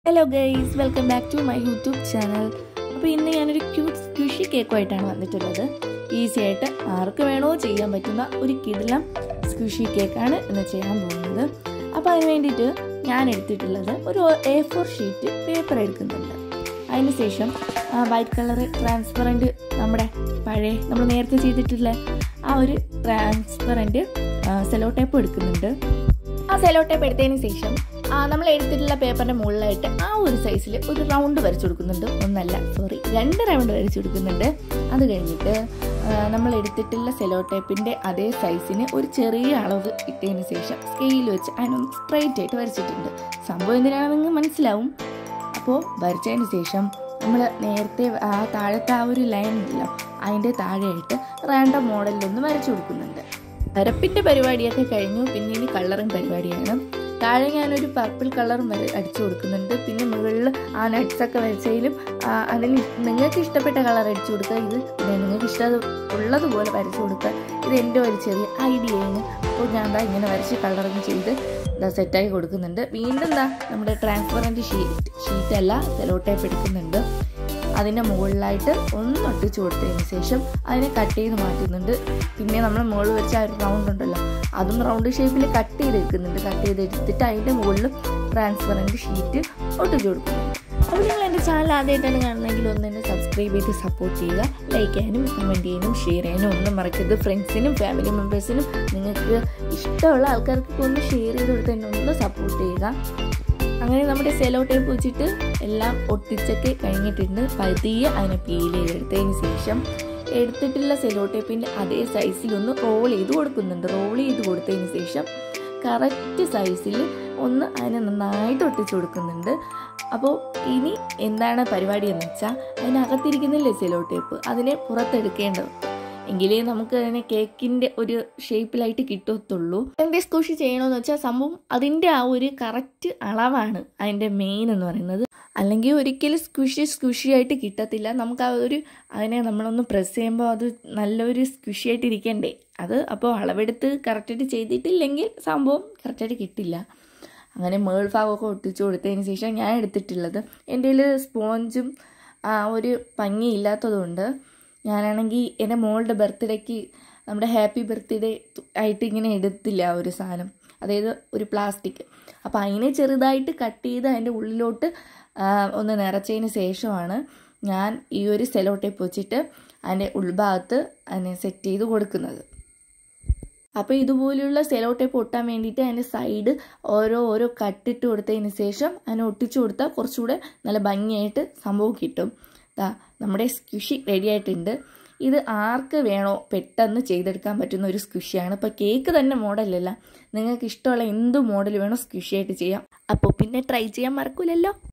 hello guys welcome back to my YouTube channel അപ്പോൾ ഇന്ന് ഞാനൊരു ക്യൂട്ട് സ്ക്വിഷി കേക്കുമായിട്ടാണ് വന്നിട്ടുള്ളത് ഈസി ആയിട്ട് ആർക്ക് വേണോ ചെയ്യാൻ പറ്റുന്ന ഒരു കിടിലം സ്ക്വിഷി കേക്കാണ് ഇന്ന് ചെയ്യാൻ പോകുന്നത് അപ്പോൾ അതിന് വേണ്ടിയിട്ട് ഞാൻ എടുത്തിട്ടുള്ളത് ഒരു എ ഫോർ ഷീറ്റ് പേപ്പർ എടുക്കുന്നുണ്ട് അതിന് ശേഷം വൈറ്റ് കളർ ട്രാൻസ്പെറൻറ്റ് നമ്മുടെ പഴയ നമ്മൾ നേരത്തെ ചെയ്തിട്ടുള്ള ആ ഒരു ട്രാൻസ്പെറൻറ്റ് സെലോ ടേപ്പ് എടുക്കുന്നുണ്ട് ആ സെലോ ടേപ്പ് എടുത്തതിന് ശേഷം നമ്മൾ എടുത്തിട്ടുള്ള പേപ്പറിന്റെ മുകളിലായിട്ട് ആ ഒരു സൈസിൽ ഒരു റൗണ്ട് വരച്ചു കൊടുക്കുന്നുണ്ട് ഒന്നല്ല സോറി രണ്ട് റൗണ്ട് വരച്ചു കൊടുക്കുന്നുണ്ട് അത് കഴിഞ്ഞിട്ട് നമ്മൾ എടുത്തിട്ടുള്ള സെലോ ടേപ്പിന്റെ അതേ സൈസിന് ഒരു ചെറിയ അളവ് ഇട്ടതിന് ശേഷം സ്കെയിൽ വെച്ച് അതിനൊന്ന് സ്ട്രൈറ്റ് ആയിട്ട് വരച്ചിട്ടുണ്ട് സംഭവം എന്തിനാണെന്ന് മനസ്സിലാവും അപ്പോൾ വരച്ചതിന് ശേഷം നമ്മൾ നേരത്തെ ആ താഴത്തെ ആ ഒരു ലൈൻ ഉണ്ടല്ലോ അതിൻ്റെ താഴെയായിട്ട് റാൻഡം മോഡലിലൊന്ന് വരച്ചു കൊടുക്കുന്നുണ്ട് വരപ്പിൻ്റെ പരിപാടിയൊക്കെ കഴിഞ്ഞു പിന്നെ ഇനി കളറിങ് പരിപാടിയാണ് താഴെ ഞാനൊരു പർപ്പിൾ കളറും വരെ അടിച്ചു കൊടുക്കുന്നുണ്ട് പിന്നെ മുകളിൽ ആ നട്ട്സൊക്കെ വരച്ചതിലും അതിന് നിങ്ങൾക്ക് ഇഷ്ടപ്പെട്ട കളർ അടിച്ചു കൊടുക്കുക ഇത് പിന്നെ നിങ്ങൾക്ക് ഇഷ്ടം ഉള്ളതുപോലെ വരച്ചു കൊടുക്കുക ഇത് എൻ്റെ ഒരു ചെറിയ ഐഡിയയാണ് അപ്പോൾ ഞാൻ എന്താ ഇങ്ങനെ വരച്ച് കളറിങ് ചെയ്ത് ഇതാ സെറ്റാക്കി കൊടുക്കുന്നുണ്ട് വീണ്ടും എന്താ നമ്മുടെ ട്രാൻസ്പെറൻറ്റ് ഷീറ്റ് ഷീറ്റല്ല സെലോ ടൈപ്പ് എടുക്കുന്നുണ്ട് അതിൻ്റെ മുകളിലായിട്ട് ഒന്ന് ഒട്ടിച്ച് കൊടുത്തതിന് ശേഷം അതിനെ കട്ട് ചെയ്ത് മാറ്റുന്നുണ്ട് പിന്നെ നമ്മൾ മുകളിൽ വെച്ച ആ ഒരു റൗണ്ട് ഉണ്ടല്ലോ അതും റൗണ്ട് ഷേപ്പിൽ കട്ട് ചെയ്തെടുക്കുന്നുണ്ട് കട്ട് ചെയ്തെടുത്തിട്ട് അതിൻ്റെ മുകളിൽ ട്രാൻസ്പെറൻറ്റ് ഷീറ്റ് ഒട്ടിച്ച് കൊടുക്കുന്നുണ്ട് അപ്പോൾ നിങ്ങൾ എൻ്റെ ചാനൽ ആദ്യമായിട്ടാണ് കാണുന്നതെങ്കിൽ ഒന്ന് തന്നെ സബ്സ്ക്രൈബ് ചെയ്ത് സപ്പോർട്ട് ചെയ്യുക ലൈക്ക് ചെയ്യാനും കമൻറ്റ് ചെയ്യാനും ഷെയർ ചെയ്യാനും ഒന്നും മറക്കരുത് ഫ്രണ്ട്സിനും ഫാമിലി മെമ്പേഴ്സിനും നിങ്ങൾക്ക് ഇഷ്ടമുള്ള ആൾക്കാർക്ക് ഒന്ന് ഷെയർ ചെയ്ത് കൊടുത്ത് എന്നെ ഒന്ന് സപ്പോർട്ട് ചെയ്യുക അങ്ങനെ നമ്മുടെ സെലോ ടേപ്പ് വെച്ചിട്ട് എല്ലാം ഒട്ടിച്ചൊക്കെ കഴിഞ്ഞിട്ടുണ്ട് പതിയെ അതിനെ പീൽ ചെയ്തെടുത്തതിന് ശേഷം എടുത്തിട്ടുള്ള സെലോ ടേപ്പിൻ്റെ അതേ സൈസിലൊന്ന് റോൾ ചെയ്ത് കൊടുക്കുന്നുണ്ട് റോൾ ചെയ്ത് കൊടുത്തതിന് ശേഷം കറക്റ്റ് സൈസിൽ ഒന്ന് അതിനെ നന്നായിട്ട് ഒട്ടിച്ചു കൊടുക്കുന്നുണ്ട് അപ്പോൾ ഇനി എന്താണ് പരിപാടി എന്ന് വെച്ചാൽ അതിനകത്തിരിക്കുന്നില്ലേ സെലോ ടേപ്പ് അതിനെ പുറത്തെടുക്കേണ്ടത് എങ്കിലേ നമുക്ക് അതിനെ കേക്കിൻ്റെ ഒരു ഷേപ്പിലായിട്ട് കിട്ടത്തുള്ളൂ എൻ്റെ സ്കൂഷി ചെയ്യണമെന്ന് വെച്ചാൽ സംഭവം അതിൻ്റെ ആ ഒരു കറക്റ്റ് അളവാണ് അതിൻ്റെ മെയിൻ എന്ന് പറയുന്നത് അല്ലെങ്കിൽ ഒരിക്കലും സ്ക്വിഷി സ്ക്വിഷി ആയിട്ട് കിട്ടത്തില്ല നമുക്ക് ആ ഒരു അതിനെ നമ്മളൊന്ന് പ്രസ് ചെയ്യുമ്പോൾ അത് നല്ലൊരു സ്ക്വിഷി ആയിട്ട് ഇരിക്കണ്ടേ അത് അപ്പോൾ അളവെടുത്ത് കറക്റ്റായിട്ട് ചെയ്തിട്ടില്ലെങ്കിൽ സംഭവം കറക്റ്റായിട്ട് കിട്ടില്ല അങ്ങനെ മേൾ ഭാഗമൊക്കെ ഒട്ടിച്ചു കൊടുത്തതിന് ശേഷം ഞാൻ എടുത്തിട്ടുള്ളത് എൻ്റെ കയ്യിൽ സ്പോഞ്ചും ഒരു ഭംഗി ഇല്ലാത്തതുകൊണ്ട് ഞാനാണെങ്കിൽ എൻ്റെ മോളുടെ ബർത്ത്ഡേക്ക് നമ്മുടെ ഹാപ്പി ബർത്ത്ഡേ ആയിട്ട് ഇങ്ങനെ എടുത്തില്ല ആ ഒരു സാധനം അതായത് ഒരു പ്ലാസ്റ്റിക് അപ്പോൾ അതിനെ ചെറുതായിട്ട് കട്ട് ചെയ്ത് അതിൻ്റെ ഉള്ളിലോട്ട് ഒന്ന് നിറച്ചതിന് ശേഷമാണ് ഞാൻ ഈ ഒരു സെലോ ടേപ്പ് വെച്ചിട്ട് അതിൻ്റെ ഉൾഭാഗത്ത് അതിനെ സെറ്റ് ചെയ്ത് കൊടുക്കുന്നത് അപ്പോൾ ഇതുപോലെയുള്ള സെലോ ടേപ്പ് ഒട്ടാൻ വേണ്ടിയിട്ട് അതിൻ്റെ സൈഡ് ഓരോ ഓരോ കട്ടിട്ട് കൊടുത്തതിന് ശേഷം അതിനെ ഒട്ടിച്ചു കൊടുത്താൽ കുറച്ചുകൂടെ നല്ല ഭംഗിയായിട്ട് സംഭവം കിട്ടും ദാ നമ്മുടെ സ്ക്വിഷി റെഡി ആയിട്ടുണ്ട് ഇത് ആർക്ക് വേണോ പെട്ടെന്ന് ചെയ്തെടുക്കാൻ പറ്റുന്ന ഒരു സ്ക്വിഷിയാണ് ഇപ്പോൾ കേക്ക് തന്നെ മോഡലല്ല നിങ്ങൾക്ക് ഇഷ്ടമുള്ള എന്ത് മോഡൽ വേണോ സ്ക്വിഷി ആയിട്ട് ചെയ്യാം അപ്പോൾ പിന്നെ ട്രൈ ചെയ്യാൻ മറക്കൂലല്ലോ